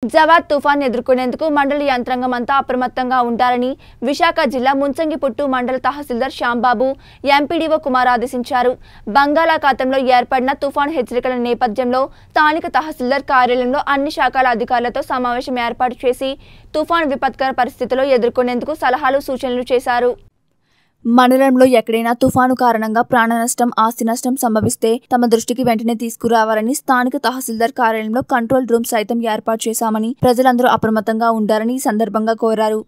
జవాద్ తుఫాన్ ఎదుర్కొనేందుకు మండలి యంత్రాంగం అంతా అప్రమత్తంగా ఉండాలని విశాఖ జిల్లా ముంచంగిపుట్టు మండల తహసీల్దార్ శ్యాంబాబు ఎంపీడీఓ కుమార్ ఆదేశించారు బంగాళాఖాతంలో ఏర్పడిన తుఫాన్ హెచ్చరికల నేపథ్యంలో స్థానిక తహసీల్దార్ కార్యాలయంలో అన్ని శాఖల అధికారులతో సమావేశం ఏర్పాటు చేసి తుఫాన్ విపత్కర పరిస్థితుల్లో ఎదుర్కొనేందుకు సలహాలు సూచనలు చేశారు మండలంలో ఎక్కడైనా తుఫాను కారణంగా ప్రాణ నష్టం ఆస్తి నష్టం సంభవిస్తే తమ దృష్టికి వెంటనే తీసుకురావాలని స్థానిక తహసీల్దార్ కార్యాలయంలో కంట్రోల్ రూమ్ సైతం ఏర్పాటు చేశామని ప్రజలందరూ అప్రమత్తంగా ఉండాలని ఈ సందర్భంగా కోరారు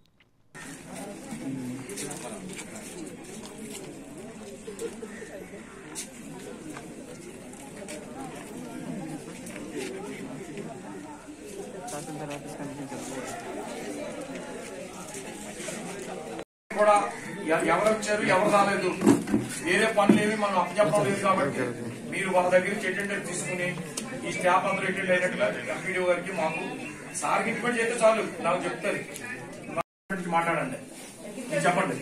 కూడా ఎ- ఎవరు వచ్చారు ఎవరు రాలేదు వేరే పనులు ఏమి మనం అప్పచెప్పడం లేదు కాబట్టి మీరు వాళ్ళ దగ్గర నుంచి అటెండెన్స్ తీసుకుని ఈ స్టాఫ్ అందరూ అటెండ్ అయినట్టుగా ఎంపీడీఓ గారికి మాకు సార్కి ఇంటిమేట్ చేస్తే చాలు నాకు చెప్తుంది గురించి మాట్లాడండి మీరు చెప్పండి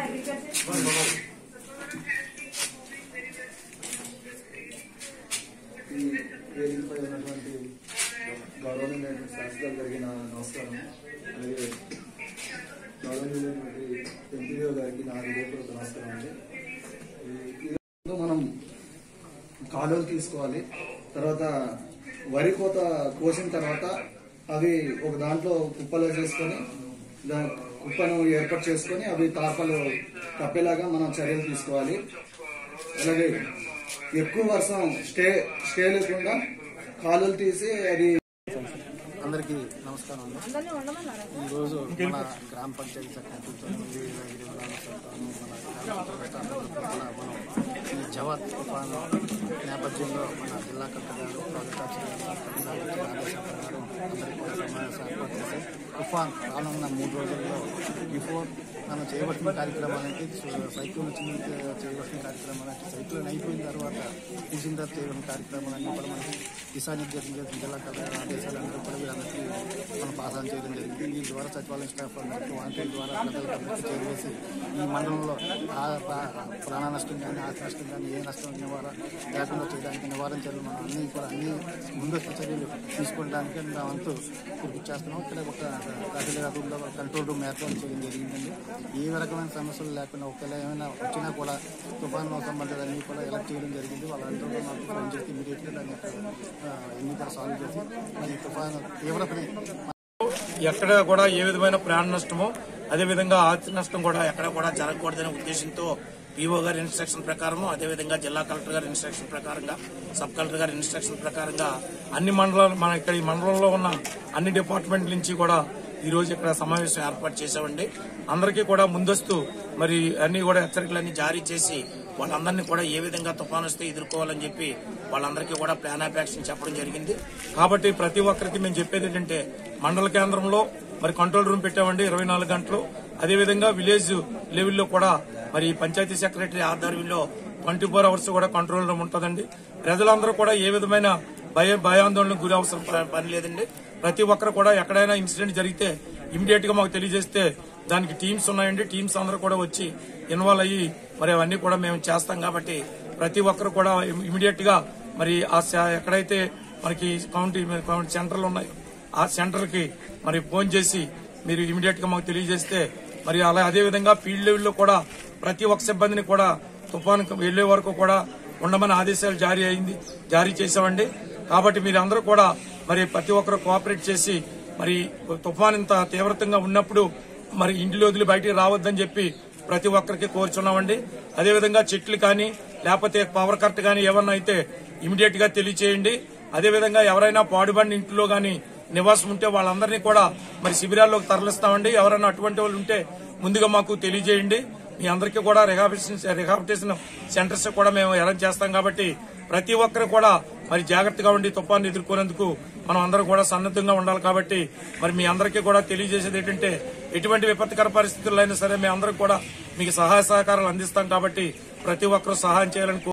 ఈ వేదికపై ఉన్నటువంటి గౌరవనీయులైనటువంటి శాస్త్రాలు జరిగిన నమస్కారం అలాగే గౌరవనీయులైనటువంటి ఎంపీడీఓ గారికి నా హృదయపూర్వక నమస్కారం అండి ఈ- ఈ రోజు మనం కాలువలు తీసుకోవాలి తర్వాత వరి కోత కోసిన తర్వాత అవి ఒక దాంట్లో కుప్పలో చేసుకొని దా కుప్పను ఏర్పాటు చేసుకొని అవి తాపలు కప్పేలాగా మనం చర్యలు తీసుకోవాలి అలాగే ఎక్కువ వర్షం స్టే స్టే లేకుండా కాలువలు తీసి అది అందరికీ నమస్కారం అండి ఈరోజు మన గ్రామ పంచాయతీ సెక్రటరీతో వీరగిరి గ్రామ సభ్యులతోనూ మన గ్రామ ప్రజలతోనూ మన మనం ఈ జవాద్ తుఫాన్ నేపథ్యంలో మన జిల్లా కలెక్టర్ గారు ప్రాజెక్ట్ ఆఫీసర్ గారు ఇచ్చిన ఆదేశాల ప్రకారం అందరికీ కూడా సమావేశం ఏర్పాటు చేసి తుఫాన్ రానున్న మూడు రోజుల్లో బిఫోర్ మనం చేయవలసిన కార్యక్రమాలకి సైక్లోన్ వచ్చిన చేయవలసిన కార్యక్రమాలకి సైక్లోన్ అయిపోయిన తర్వాత తీసిన తర్వాత చేయవలసిన కార్యక్రమాలన్నీ కూడా మనకి దిశానిర్దేశం చేసిన జిల్లా కలెక్టర్ ఆదేశాలందరూ కూడా వీరందరికీ మనం పాస్ ఆన్ చేయడం జరిగింది దీని ద్వారా సచివాలయం స్టాఫ్ అందరికీ వాంటెడ్ ద్వారా ప్రజలందరికీ చేరవేసి ఈ మండలంలో ఆ ప్రా- ప్రాణ నష్టం కానీ ఆస్తి నష్టం కానీ ఏ నష్టం నివారణ లేకుండా చేయడానికి నివారణ చర్యలు మనం అన్ని కూడా అన్ని ముందస్తు చర్యలు తీసుకోవడానికి నా వంతు కృషి చేస్తున్నాం ఇక్కడ ఒక తహసీల్దార్ రూమ్లో కంట్రోల్ రూమ్ ఏర్పాటు చేయడం జరిగిందండి ఏ రకమైన సమస్యలు లేకుండా ఒకవేళ ఏమైనా వచ్చినా కూడా తుఫాను సంబంధాలన్నీ కూడా ఎలక్ట్ చేయడం జరిగింది వాళ్ళందరూ కూడా మాకు ఫోన్ చేసి ఇమీడియట్గా దాన్ని ఆ, ఎన్ని కూడా సాల్వ్ చేసి మరి ఈ తుఫాను తీవ్రతని ఎక్కడ కూడా ఏ విధమైన ప్రాణ నష్టమో అదే విధంగా ఆస్తి నష్టం కూడా ఎక్కడ కూడా జరగకూడదనే ఉద్దేశంతో పీఓ గారి ఇన్స్ట్రక్షన్ ప్రకారం అదేవిధంగా జిల్లా కలెక్టర్ గారి ఇన్స్ట్రక్షన్ ప్రకారంగా సబ్ కలెక్టర్ గారి ఇన్స్ట్రక్షన్ ప్రకారంగా అన్ని మండలాలు మన ఇక్కడ ఈ మండలంలో ఉన్న అన్ని డిపార్ట్మెంట్ల నుంచి కూడా ఈ రోజు ఇక్కడ సమావేశం ఏర్పాటు చేశామండి అందరికీ కూడా ముందస్తు మరి అన్ని కూడా హెచ్చరికలన్నీ జారీ చేసి వాళ్ళందరినీ కూడా ఏ విధంగా తుఫాను వస్తే ఎదుర్కోవాలని చెప్పి వాళ్ళందరికీ కూడా ప్లాన్ ఆఫ్ యాక్షన్ చెప్పడం జరిగింది కాబట్టి ప్రతి ఒక్కరికి మేము చెప్పేది ఏంటంటే మండల కేంద్రంలో మరి కంట్రోల్ రూమ్ పెట్టామండి ఇరవై నాలుగు గంటలు అదేవిధంగా విలేజ్ లెవెల్లో కూడా మరి పంచాయతీ సెక్రటరీ ఆధ్వర్యంలో ట్వంటీ ఫోర్ అవర్స్ కూడా కంట్రోల్ రూమ్ ఉంటుందండి ప్రజలందరూ కూడా ఏ విధమైన భయ భయాందోళనకు గురి అవసరం ప- పని లేదండి ప్రతి ఒక్కరు కూడా ఎక్కడైనా ఇన్సిడెంట్ జరిగితే ఇమీడియట్ గా మాకు తెలియజేస్తే దానికి టీమ్స్ ఉన్నాయండి టీమ్స్ అందరూ కూడా వచ్చి ఇన్వాల్వ్ అయ్యి మరి అవన్నీ కూడా మేము చేస్తాం కాబట్టి ప్రతి ఒక్కరు కూడా ఇమీడియట్ గా మరి ఆ స- ఎక్కడైతే మనకి కౌంటీ కౌంటీ సెంటర్లు ఉన్నాయో ఆ సెంటర్ కి మరి ఫోన్ చేసి మీరు ఇమీడియట్ గా మాకు తెలియజేస్తే మరి అలా అదే విధంగా ఫీల్డ్ లెవెల్లో కూడా ప్రతి ఒక్క సిబ్బందిని కూడా తుఫాను వెళ్లే వరకు కూడా ఉండమని ఆదేశాలు జారీ అయింది జారీ చేశామండి కాబట్టి మీరందరూ కూడా మరి ప్రతి ఒక్కరు కోఆపరేట్ చేసి మరి తుఫాన్ ఇంత తీవ్రతంగా ఉన్నప్పుడు మరి ఇంటిలో వదిలి బయటికి రావద్దని చెప్పి ప్రతి ఒక్కరికి కోరుచున్నామండి అదేవిధంగా చెట్లు కానీ లేకపోతే పవర్ కట్ కానీ ఏమన్నా అయితే ఇమీడియట్ గా తెలియచేయండి అదేవిధంగా ఎవరైనా పాడుబడిన ఇంట్లో గాని నివాసం ఉంటే వాళ్ళందరినీ కూడా మరి శిబిరాల్లోకి తరలిస్తామండి ఎవరైనా అటువంటి వాళ్ళు ఉంటే ముందుగా మాకు తెలియజేయండి మీ అందరికీ కూడా రిహాబిటేషన్ రిహాబిటేషన్ సెంటర్స్ కూడా మేము అరేంజ్ చేస్తాం కాబట్టి ప్రతి ఒక్కరు కూడా మరి జాగ్రత్తగా ఉండి తుఫాను ఎదుర్కొనేందుకు మనం అందరం కూడా సన్నద్ధంగా ఉండాలి కాబట్టి మరి మీ అందరికీ కూడా తెలియజేసేది ఏంటంటే ఎటువంటి విపత్కర పరిస్థితుల్లో అయినా సరే మీ అందరం కూడా మీకు సహాయ సహకారాలు అందిస్తాం కాబట్టి ప్రతి ఒక్కరూ సహాయం చేయాలని కో-